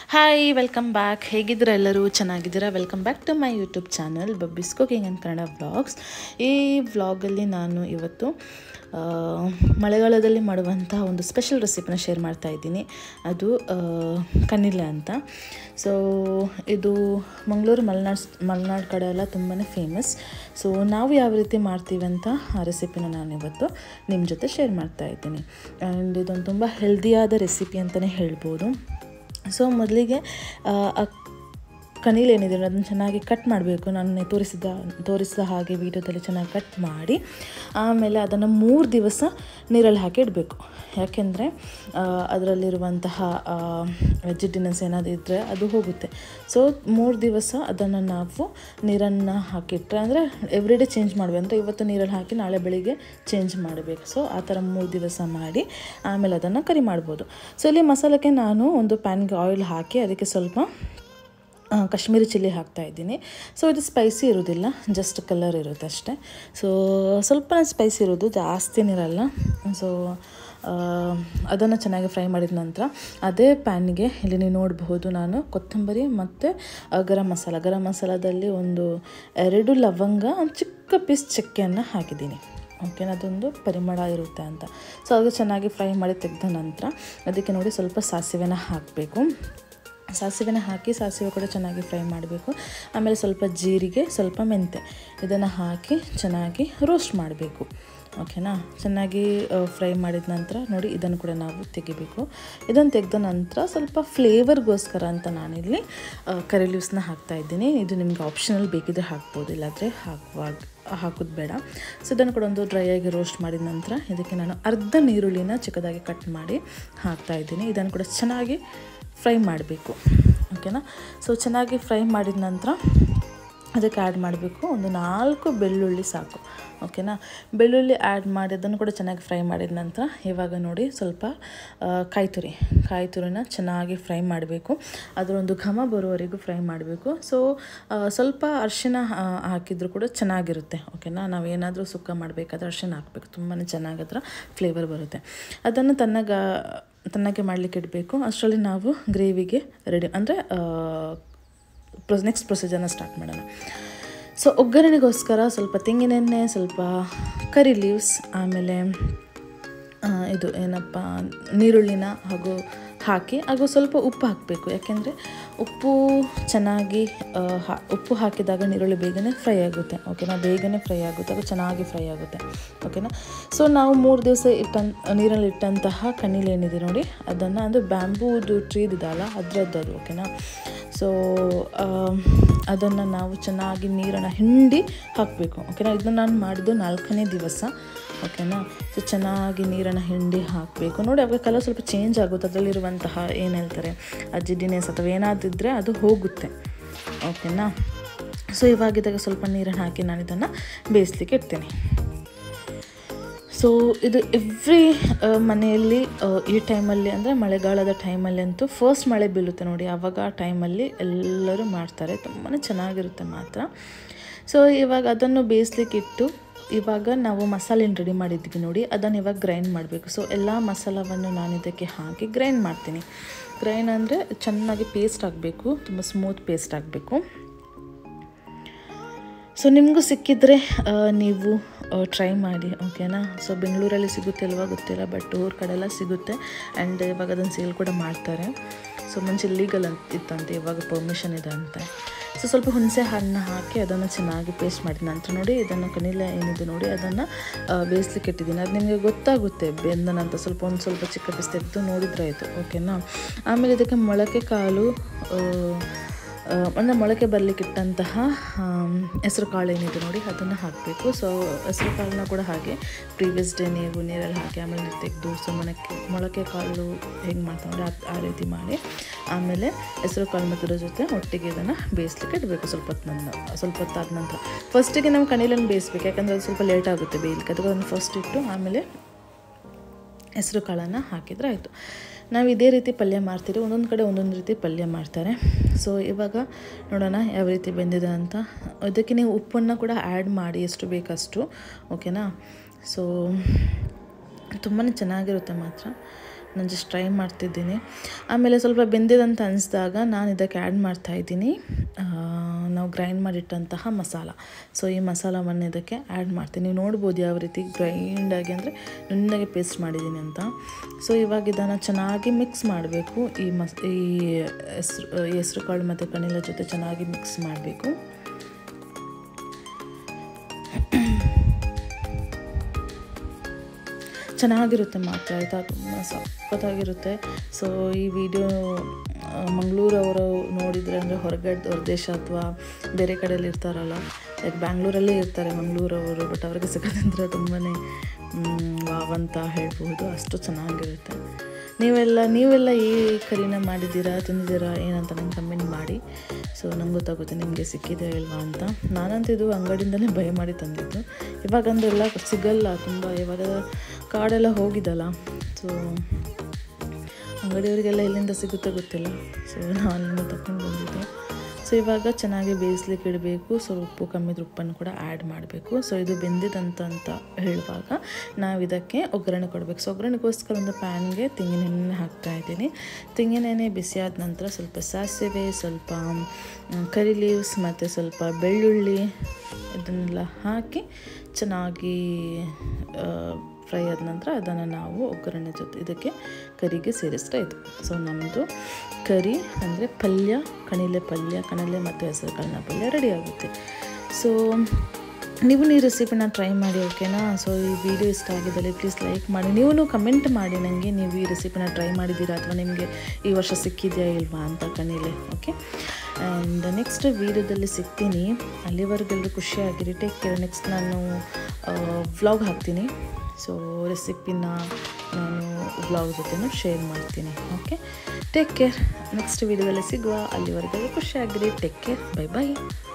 hi welcome back ಹೇಗಿದ್ದೀರಾ ಎಲ್ಲರೂ ಚೆನ್ನಾಗಿದ್ದೀರಾ welcome back to my YouTube channel Bubbis cooking and Kannada vlogs ಈ ವ್ಲಾಗಲ್ಲಿ ನಾನು ಇವತ್ತು ಆ, ಮಳೆಗಾಲದಲ್ಲಿ ಮಾಡುವಂಥ ಒಂದು ಸ್ಪೆಷಲ್ ರೆಸಿಪಿನ ಶೇರ್ ಮಾಡ್ತಾ ಇದ್ದೀನಿ ಅದು ಆ, ಕನಿಲೆ ಅಂತ ಸೊ ಇದು ಮಂಗಳೂರು ಮಲೆನಾಡು ಮಲೆನಾಡು ಕಡೆ ಎಲ್ಲ ತುಂಬಾ ಫೇಮಸ್ ಸೊ ನಾವು ಯಾವ ರೀತಿ ಮಾಡ್ತೀವಿ ಅಂತ ಆ ರೆಸಿಪಿನ ನಾನು ಇವತ್ತು ನಿಮ್ಮ ಜೊತೆ ಶೇರ್ ಮಾಡ್ತಾ ಇದ್ದೀನಿ ಆ್ಯಂಡ್ ಇದೊಂದು ತುಂಬ ಹೆಲ್ದಿಯಾದ ರೆಸಿಪಿ ಅಂತಲೇ ಹೇಳ್ಬೋದು ಸೊ ಮೊದಲಿಗೆ ಕನೀಲ್ ಏನಿದೆ ಅದನ್ನು ಚೆನ್ನಾಗಿ ಕಟ್ ಮಾಡಬೇಕು ನಾನು ತೋರಿಸಿದ ತೋರಿಸಿದ ಹಾಗೆ ವೀಡಿಯೋದಲ್ಲಿ ಚೆನ್ನಾಗಿ ಕಟ್ ಮಾಡಿ ಆಮೇಲೆ ಅದನ್ನು ಮೂರು ದಿವಸ ನೀರಲ್ಲಿ ಹಾಕಿ ಇಡಬೇಕು ಯಾಕೆಂದರೆ ಅದರಲ್ಲಿರುವಂತಹ ವೆಜಿಟೇಬಲ್ಸ್ ಏನಾದರೂ ಇದ್ದರೆ ಅದು ಹೋಗುತ್ತೆ ಸೊ ಮೂರು ದಿವಸ ಅದನ್ನು ನಾವು ನೀರನ್ನು ಹಾಕಿಟ್ರೆ ಅಂದರೆ ಎವ್ರಿಡೇ ಚೇಂಜ್ ಮಾಡಬೇಕು ಅಂದರೆ ಇವತ್ತು ನೀರಲ್ಲಿ ಹಾಕಿ ನಾಳೆ ಬೆಳಿಗ್ಗೆ ಚೇಂಜ್ ಮಾಡಬೇಕು ಸೊ ಆ ಥರ ಮೂರು ದಿವಸ ಮಾಡಿ ಆಮೇಲೆ ಅದನ್ನು ಕರಿ ಮಾಡ್ಬೋದು ಸೊ ಇಲ್ಲಿ ಮಸಾಲಕ್ಕೆ ನಾನು ಒಂದು ಪ್ಯಾನ್ಗೆ ಆಯಿಲ್ ಹಾಕಿ ಅದಕ್ಕೆ ಸ್ವಲ್ಪ ಆ, ಕಾಶ್ಮೀರಿ ಚಿಲ್ಲಿ ಹಾಕ್ತಾ ಇದ್ದೀನಿ ಸೊ ಇದು ಸ್ಪೈಸಿ ಇರೋದಿಲ್ಲ ಜಸ್ಟ್ ಕಲರ್ ಇರುತ್ತೆ ಅಷ್ಟೇ ಸೊ ಸ್ವಲ್ಪ ಸ್ಪೈಸಿ ಇರೋದು ಜಾಸ್ತಿನಿರಲ್ಲ ಸೊ ಅದನ್ನು ಚೆನ್ನಾಗಿ ಫ್ರೈ ಮಾಡಿದ ನಂತರ ಅದೇ ಪ್ಯಾನ್ಗೆ ಇಲ್ಲಿ ನೀವು ನೋಡಬಹುದು ನಾನು ಕೊತ್ತಂಬರಿ ಮತ್ತು ಆ, ಗರಂ ಮಸಾಲ ಗರಂ ಮಸಾಲದಲ್ಲಿ ಒಂದು ಎರಡು ಲವಂಗ ಒಂದು ಚಿಕ್ಕ ಪೀಸ್ ಚಕ್ಕೆಯನ್ನು ಹಾಕಿದ್ದೀನಿ ಓಕೆನಾ ಅದೊಂದು ಪರಿಮಳ ಇರುತ್ತೆ ಅಂತ ಸೊ ಅದು ಚೆನ್ನಾಗಿ ಫ್ರೈ ಮಾಡಿ ತೆಗೆದ ನಂತರ ಅದಕ್ಕೆ ನೋಡಿ ಸ್ವಲ್ಪ ಸಾಸಿವೆನ ಹಾಕಬೇಕು ಸಾಸಿವೆನ ಹಾಕಿ ಸಾಸಿವೆ ಕೂಡ ಚೆನ್ನಾಗಿ ಫ್ರೈ ಮಾಡಬೇಕು ಆಮೇಲೆ ಸ್ವಲ್ಪ ಜೀರಿಗೆ ಸ್ವಲ್ಪ ಮೆಂತೆ ಇದನ್ನು ಹಾಕಿ ಚೆನ್ನಾಗಿ ರೋಸ್ಟ್ ಮಾಡಬೇಕು ಓಕೆನಾ ಚೆನ್ನಾಗಿ ಫ್ರೈ ಮಾಡಿದ ನಂತರ ನೋಡಿ ಇದನ್ನು ಕೂಡ ನಾವು ತೆಗಿಬೇಕು ಇದನ್ನು ತೆಗೆದ ನಂತರ ಸ್ವಲ್ಪ ಫ್ಲೇವರ್ಗೋಸ್ಕರ ಅಂತ ನಾನಿಲ್ಲಿ ಕರಿ ಲೀವ್ಸ್ನ ಹಾಕ್ತಾ ಇದ್ದೀನಿ ಇದು ನಿಮ್ಗೆ ಆಪ್ಷನಲ್ ಬೇಕಿದ್ರೆ ಹಾಕ್ಬೋದು ಇಲ್ಲಾಂದರೆ ಹಾಕುವಾಗ ಹಾಕೋದು ಬೇಡ ಸೊ ಇದನ್ನು ಕೂಡ ಒಂದು ಡ್ರೈ ಆಗಿ ರೋಸ್ಟ್ ಮಾಡಿದ ನಂತರ ಇದಕ್ಕೆ ನಾನು ಅರ್ಧ ನೀರುಳ್ಳಿನ ಚಿಕ್ಕದಾಗಿ ಕಟ್ ಮಾಡಿ ಹಾಕ್ತಾ ಇದ್ದೀನಿ ಇದನ್ನು ಕೂಡ ಚೆನ್ನಾಗಿ ಫ್ರೈ ಮಾಡಬೇಕು ಓಕೆನಾ ಸೊ ಚೆನ್ನಾಗಿ ಫ್ರೈ ಮಾಡಿದ ನಂತರ ಅದಕ್ಕೆ ಆ್ಯಡ್ ಮಾಡಬೇಕು ಒಂದು ನಾಲ್ಕು ಬೆಳ್ಳುಳ್ಳಿ ಸಾಕು ಓಕೆನಾ ಬೆಳ್ಳುಳ್ಳಿ ಆ್ಯಡ್ ಮಾಡಿ ಅದನ್ನು ಕೂಡ ಚೆನ್ನಾಗಿ ಫ್ರೈ ಮಾಡಿದ ನಂತರ ಇವಾಗ ನೋಡಿ ಸ್ವಲ್ಪ ಆ, ಕಾಯಿ ತುರಿ ಕಾಯಿ ತುರಿನ ಚೆನ್ನಾಗಿ ಫ್ರೈ ಮಾಡಬೇಕು ಅದರೊಂದು ಘಮ ಬರುವವರೆಗೂ ಫ್ರೈ ಮಾಡಬೇಕು ಸೊ ಆ, ಸ್ವಲ್ಪ ಅರಿಶಿನ ಆ, ಹಾಕಿದ್ರು ಕೂಡ ಚೆನ್ನಾಗಿರುತ್ತೆ ಓಕೆನಾ ನಾವೇನಾದರೂ ಸುಕ್ಕ ಮಾಡಬೇಕಾದ್ರೆ ಅರಿಶಿನ ಹಾಕಬೇಕು ತುಂಬಾ ಚೆನ್ನಾಗಿ ಅದರ ಫ್ಲೇವರ್ ಬರುತ್ತೆ ಅದನ್ನು ತನ್ನಗ ತನ್ನಗೆ ಮಾಡಲಿಕ್ಕೆ ಇಡಬೇಕು ಅಷ್ಟರಲ್ಲಿ ನಾವು ಗ್ರೇವಿಗೆ ರೆಡಿ ಅಂದರೆ ಪ್ರೊ ನೆಕ್ಸ್ಟ್ ಪ್ರೊಸೀಜರ್ನ ಸ್ಟಾರ್ಟ್ ಮಾಡೋಣ ಸೊ ಒಗ್ಗರಣೆಗೋಸ್ಕರ ಸ್ವಲ್ಪ ತೆಂಗಿನೆಣ್ಣೆ ಸ್ವಲ್ಪ ಕರಿ ಲೀವ್ಸ್ ಆಮೇಲೆ ಆ, ಇದು ಏನಪ್ಪ ನೀರುಳ್ಳಿನ ಹಾಗೂ ಹಾಕಿ ಹಾಗೂ ಸ್ವಲ್ಪ ಉಪ್ಪು ಹಾಕಬೇಕು ಯಾಕೆಂದರೆ ಉಪ್ಪು ಚೆನ್ನಾಗಿ ಆ, ಹಾ ಉಪ್ಪು ಹಾಕಿದಾಗ ನೀರುಳ್ಳಿ ಬೇಗನೆ ಫ್ರೈ ಆಗುತ್ತೆ ಓಕೆನಾ ಬೇಗನೆ ಫ್ರೈ ಆಗುತ್ತೆ ಅದು ಚೆನ್ನಾಗಿ ಫ್ರೈ ಆಗುತ್ತೆ ಓಕೆನಾ ಸೊ ನಾವು ಮೂರು ದಿವಸ ಇಟ್ಟನ್ ನೀರಲ್ಲಿ ಇಟ್ಟಂತಹ ಕಣ್ಣೀಲು ಏನಿದೆ ನೋಡಿ ಅದನ್ನು ಅಂದರೆ ಬ್ಯಾಂಬೂದು ಟ್ರೀದಿದಲ್ಲ ಅದರದ್ದು ಅದು ಓಕೆನಾ ಸೊ ಅದನ್ನು ನಾವು ಚೆನ್ನಾಗಿ ನೀರನ್ನು ಹಿಂಡಿ ಹಾಕಬೇಕು ಓಕೆನಾ ಇದನ್ನು ನಾನು ಮಾಡಿದ್ದು ನಾಲ್ಕನೇ ದಿವಸ ಓಕೆನಾ ಸೊ ಚೆನ್ನಾಗಿ ನೀರನ್ನು ಹಿಂಡಿ ಹಾಕಬೇಕು ನೋಡಿ ಅವಾಗ ಕಲರ್ ಸ್ವಲ್ಪ ಚೇಂಜ್ ಆಗುತ್ತೆ ಅದರಲ್ಲಿರುವಂತಹ ಏನು ಹೇಳ್ತಾರೆ ಆ ಜಿಡ್ಡಿನೆಸ್ ಅಥವಾ ಏನಾದಿದ್ದರೆ ಅದು ಹೋಗುತ್ತೆ ಓಕೆನಾ ಸೊ ಇವಾಗಿದ್ದಾಗ ಸ್ವಲ್ಪ ನೀರನ್ನು ಹಾಕಿ ನಾನು ಇದನ್ನು ಬೇಯಿಸ್ಲಿಕ್ಕೆ ಇಡ್ತೀನಿ ಸೊ ಇದು ಎವ್ರಿ ಮನೆಯಲ್ಲಿ ಆ, ಈ ಟೈಮಲ್ಲಿ ಅಂದರೆ ಮಳೆಗಾಲದ ಟೈಮಲ್ಲಿ ಅಂತೂ ಫಸ್ಟ್ ಮಳೆ ಬೀಳುತ್ತೆ ನೋಡಿ ಆವಾಗ ಆ ಟೈಮಲ್ಲಿ ಎಲ್ಲರೂ ಮಾಡ್ತಾರೆ ತುಂಬಾ ಚೆನ್ನಾಗಿರುತ್ತೆ ಮಾತ್ರ ಸೊ ಇವಾಗ ಅದನ್ನು ಬೇಯಿಸ್ಲಿಕ್ಕೆ ಇಟ್ಟು ಇವಾಗ ನಾವು ಮಸಾಲೆನ ರೆಡಿ ಮಾಡಿದ್ವಿ ನೋಡಿ ಅದನ್ನು ಇವಾಗ ಗ್ರೈಂಡ್ ಮಾಡಬೇಕು ಸೊ ಎಲ್ಲ ಮಸಾಲವನ್ನು ನಾನು ಇದಕ್ಕೆ ಹಾಕಿ ಗ್ರೈಂಡ್ ಮಾಡ್ತೀನಿ ಗ್ರೈಂಡ್ ಅಂದರೆ ಚೆನ್ನಾಗಿ ಪೇಸ್ಟ್ ಆಗಬೇಕು ತುಂಬ ಸ್ಮೂತ್ ಪೇಸ್ಟ್ ಆಗಬೇಕು ಸೊ ನಿಮಗೂ ಸಿಕ್ಕಿದ್ರೆ ಆ, ನೀವು ಟ್ರೈ ಮಾಡಿ ಓಕೆನಾ ಸೊ ಬೆಂಗಳೂರಲ್ಲಿ ಸಿಗುತ್ತೆ ಅಲ್ವಾ ಗೊತ್ತಿಲ್ಲ ಬಟ್ ಊರ ಕಡೆ ಎಲ್ಲ ಸಿಗುತ್ತೆ ಆ್ಯಂಡ್ ಇವಾಗ ಅದನ್ನು ಸೇಲ್ ಕೂಡ ಮಾಡ್ತಾರೆ ಸೊ ಮುಂಚೆ ಲೀಗಲ್ ಅಂತ ಇತ್ತಂತೆ ಇವಾಗ ಪರ್ಮಿಷನ್ ಇದೆ ಅಂತ ಸೊ ಸ್ವಲ್ಪ ಹುಣಸೆ ಹಣ್ಣು ಹಾಕಿ ಅದನ್ನು ಚೆನ್ನಾಗಿ ಪೇಸ್ಟ್ ಮಾಡಿದ ನಂತರ ನೋಡಿ ಇದನ್ನು ಕನಿಲೆ ಏನಿದೆ ನೋಡಿ ಅದನ್ನು ಬೇಯಿಸ್ಲಿಕ್ಕೆ ಇಟ್ಟಿದ್ದೀನಿ ಅದು ನಿಮಗೆ ಗೊತ್ತಾಗುತ್ತೆ ಬೆಂದ ನಂತರ ಸ್ವಲ್ಪ ಒಂದು ಸ್ವಲ್ಪ ಚಿಕ್ಕ ಪೀಸ್ ತೆಗೆದು ನೋಡಿದ್ರೆ ಆಯಿತು ಓಕೆನಾ ಆಮೇಲೆ ಇದಕ್ಕೆ ಮೊಳಕೆ ಕಾಳು ಆ, ಅಂದರೆ ಮೊಳಕೆ ಬರಲಿಕ್ಕೆ ಇಟ್ಟಂತಹ ಹೆಸರು ಕಾಳು ಏನಿದೆ ನೋಡಿ ಅದನ್ನು ಹಾಕಬೇಕು ಸೊ ಹೆಸರು ಕಾಳನ್ನ ಕೂಡ ಹಾಗೆ ಪ್ರೀವಿಯಸ್ ಡೇ ನೀವು ನೀರಲ್ಲಿ ಹಾಕಿ ಆಮೇಲೆ ನೀರು ತೆಗೆದು ಸೊ ಮೊಳಕೆ ಮೊಳಕೆ ಕಾಳು ಹೆಂಗೆ ಮಾಡ್ತಾರೆ ನೋಡಿ ಆ- ಆ ರೀತಿ ಮಾಡಿ ಆಮೇಲೆ ಹೆಸರು ಕಾಳು ಮತ್ತು ಇದ್ರ ಜೊತೆ ಒಟ್ಟಿಗೆ ಇದನ್ನು ಬೇಯಿಸ್ಲಿಕ್ಕೆ ಇಡಬೇಕು ಸ್ವಲ್ಪ ಹೊತ್ತು ನಂತರ ಸ್ವಲ್ಪ ಹೊತ್ತಾದ ನಂತರ ಫಸ್ಟಿಗೆ ನಾವು ಕಣೀಲನ್ನು ಬೇಯಿಸ್ಬೇಕು ಯಾಕಂದರೆ ಅದು ಸ್ವಲ್ಪ ಲೇಟ್ ಆಗುತ್ತೆ ಬೇಯಲಿಕ್ಕೆ ಅದಕ್ಕೆ ಅದನ್ನು ಫಸ್ಟ್ ಇಟ್ಟು ಆಮೇಲೆ ಹೆಸರು ಕಾಳನ್ನು ಹಾಕಿದರೆ ಆಯಿತು ನಾವು ಇದೇ ರೀತಿ ಪಲ್ಯ ಮಾಡ್ತೀರಿ ಒಂದೊಂದು ಕಡೆ ಒಂದೊಂದು ರೀತಿ ಪಲ್ಯ ಮಾಡ್ತಾರೆ ಸೊ ಇವಾಗ ನೋಡೋಣ ಯಾವ ರೀತಿ ಬೆಂದಿದೆ ಅಂತ ಅದಕ್ಕೆ ನೀವು ಉಪ್ಪನ್ನು ಕೂಡ ಆ್ಯಡ್ ಮಾಡಿ ಎಷ್ಟು ಬೇಕಷ್ಟು ಓಕೆನಾ ಸೊ ತುಂಬಾ ಚೆನ್ನಾಗಿರುತ್ತೆ ಮಾತ್ರ ನಾನು ಜಸ್ಟ್ ಟ್ರೈ ಮಾಡ್ತಿದ್ದೀನಿ ಆಮೇಲೆ ಸ್ವಲ್ಪ ಬೆಂದಿದಂತ ಅನಿಸಿದಾಗ ನಾನು ಇದಕ್ಕೆ ಆ್ಯಡ್ ಮಾಡ್ತಾಯಿದ್ದೀನಿ ನಾವು ಗ್ರೈಂಡ್ ಮಾಡಿಟ್ಟಂತಹ ಮಸಾಲ ಸೊ ಈ ಮಸಾಲವನ್ನು ಇದಕ್ಕೆ ಆ್ಯಡ್ ಮಾಡ್ತೀನಿ ನೀವು ನೋಡ್ಬೋದು ಯಾವ ರೀತಿ ಗ್ರೈಂಡಾಗಿ ಅಂದರೆ ನುಣ್ಣಗೆ ಪೇಸ್ಟ್ ಮಾಡಿದ್ದೀನಿ ಅಂತ ಸೊ ಇವಾಗ ಇದನ್ನು ಚೆನ್ನಾಗಿ ಮಿಕ್ಸ್ ಮಾಡಬೇಕು ಈ ಮಸ್ ಈ ಹೆಸ್ರು ಹೆಸ್ರು ಕಾಳು ಮತ್ತು ಕಣಿಲ ಜೊತೆ ಚೆನ್ನಾಗಿ ಮಿಕ್ಸ್ ಮಾಡಬೇಕು ಚೆನ್ನಾಗಿರುತ್ತೆ ಮಾತ್ರ ಆಯಿತಾ ತುಂಬ ಸಖತ್ತಾಗಿರುತ್ತೆ ಸೊ ಈ ವಿಡಿಯೋ ಮಂಗಳೂರವರು ನೋಡಿದರೆ ಅಂದರೆ ಹೊರಗಡೆ ಹೊರದೇಶ ಅಥವಾ ಬೇರೆ ಕಡೆಯಲ್ಲಿ ಇರ್ತಾರಲ್ಲ ಲೈಕ್ ಬ್ಯಾಂಗ್ಳೂರಲ್ಲೇ ಇರ್ತಾರೆ ಮಂಗಳೂರವರು ಬಟ್ ಅವ್ರಿಗೆ ಸಿಗೋದಂದ್ರೆ ತುಂಬಾ ವಾವ್ ಅಂತ ಹೇಳ್ಬೋದು ಅಷ್ಟು ಚೆನ್ನಾಗಿರುತ್ತೆ ನೀವೆಲ್ಲ ನೀವೆಲ್ಲ ಈ ಕರಿನ ಮಾಡಿದ್ದೀರಾ ತಿಂದಿದ್ದೀರಾ ಏನಂತ ನಂಗೆ ಕಮೆಂಟ್ ಮಾಡಿ ಸೊ ನಂಗೆ ಗೊತ್ತಾಗುತ್ತೆ ನಿಮಗೆ ಸಿಕ್ಕಿದೆ ಇಲ್ವಾ ಅಂತ ನಾನಂತೂ ಇದು ಅಂಗಡಿಯಿಂದಲೇ ಭಯ ಮಾಡಿ ತಂದಿದ್ದು ಇವಾಗಂದೆಲ್ಲ ಸಿಗಲ್ಲ ತುಂಬ ಇವಾಗ ಕಾಡೆಲ್ಲ ಹೋಗಿದ್ದಲ್ಲ ಸೊ ಅಂಗಡಿಯವರಿಗೆಲ್ಲ ಎಲ್ಲಿಂದ ಸಿಗುತ್ತೆ ಗೊತ್ತಿಲ್ಲ ಸೊ ನಾನು ಅಲ್ಲಿಂದ ತಗೊಂಡು ಬಂದಿದ್ದೆ ಸೊ ಇವಾಗ ಚೆನ್ನಾಗಿ ಬೇಯಿಸ್ಲಿಕ್ಕೆ ಇಡಬೇಕು ಸೊ ಉಪ್ಪು ಕಮ್ಮಿ ಉಪ್ಪನ್ನು ಕೂಡ ಆ್ಯಡ್ ಮಾಡಬೇಕು ಸೊ ಇದು ಬೆಂದಿದಂತ ಅಂತ ಹೇಳುವಾಗ ನಾವು ಇದಕ್ಕೆ ಒಗ್ಗರಣೆ ಕೊಡಬೇಕು ಸೊ ಒಗ್ಗರಣೆಗೋಸ್ಕರ ಒಂದು ಪ್ಯಾನ್ಗೆ ತೆಂಗಿನೆಣ್ಣೆ ಹಾಕ್ತಾ ಇದ್ದೀನಿ ತೆಂಗಿನೆಣ್ಣೆ ಬಿಸಿಯಾದ ನಂತರ ಸ್ವಲ್ಪ ಸಾಸಿವೆ ಸ್ವಲ್ಪ ಕರಿ ಲೀವ್ಸ್ ಮತ್ತು ಸ್ವಲ್ಪ ಬೆಳ್ಳುಳ್ಳಿ ಇದನ್ನೆಲ್ಲ ಹಾಕಿ ಚೆನ್ನಾಗಿ ಫ್ರೈ ಆದ ನಂತರ ಅದನ್ನು ನಾವು ಒಗ್ಗರಣೆ ಜೊತೆ ಇದಕ್ಕೆ ಕರಿಗೆ ಸೇರಿಸ್ತಾ ಇದ್ದು ಸೊ ನಮ್ಮದು ಕರಿ ಅಂದರೆ ಪಲ್ಯ ಕಣಿಲೆ ಪಲ್ಯ ಕಣಲೆ ಮತ್ತು ಹೆಸರು ಕಾಳಿನ ಪಲ್ಯ ರೆಡಿ ಆಗುತ್ತೆ ಸೊ ನೀವು ಈ ರೆಸಿಪಿನ ಟ್ರೈ ಮಾಡಿ ಓಕೆನಾ ಸೊ ಈ ವಿಡಿಯೋ ಇಷ್ಟ ಆಗಿದ್ದಲ್ಲಿ ಪ್ಲೀಸ್ ಲೈಕ್ ಮಾಡಿ ನೀವು ಕಮೆಂಟ್ ಮಾಡಿ ನನಗೆ ನೀವು ಈ ರೆಸಿಪಿನ ಟ್ರೈ ಮಾಡಿದ್ದೀರಾ ಅಥವಾ ನಿಮಗೆ ಈ ವರ್ಷ ಸಿಕ್ಕಿದೆಯಾ ಇಲ್ವಾ ಅಂತ ಕಣಿಲೆ ಓಕೆ ಆ್ಯಂಡ್ ನೆಕ್ಸ್ಟ್ ವೀಡಿಯೋದಲ್ಲಿ ಸಿಗ್ತೀನಿ ಅಲ್ಲಿವರೆಗೆಲ್ಲರೂ ಖುಷಿಯಾಗಿರಿ ಟೇಕ್ ಕೇರ್ ನೆಕ್ಸ್ಟ್ ನಾನು ವ್ಲಾಗ್ ಹಾಕ್ತೀನಿ ಸೊ ರೆಸಿಪಿನ ನಾನು ವ್ಲಾಗ್ ಜೊತೆನೂ ಶೇರ್ ಮಾಡ್ತೀನಿ ಓಕೆ ಟೇಕ್ ಕೇರ್ ನೆಕ್ಸ್ಟ್ ವೀಡಿಯೋದಲ್ಲಿ ಸಿಗುವ ಅಲ್ಲಿವರೆಗೆ ಖುಷಿಯಾಗಿರಿ ಟೇಕ್ ಕೇರ್ ಬೈ ಬಾಯ್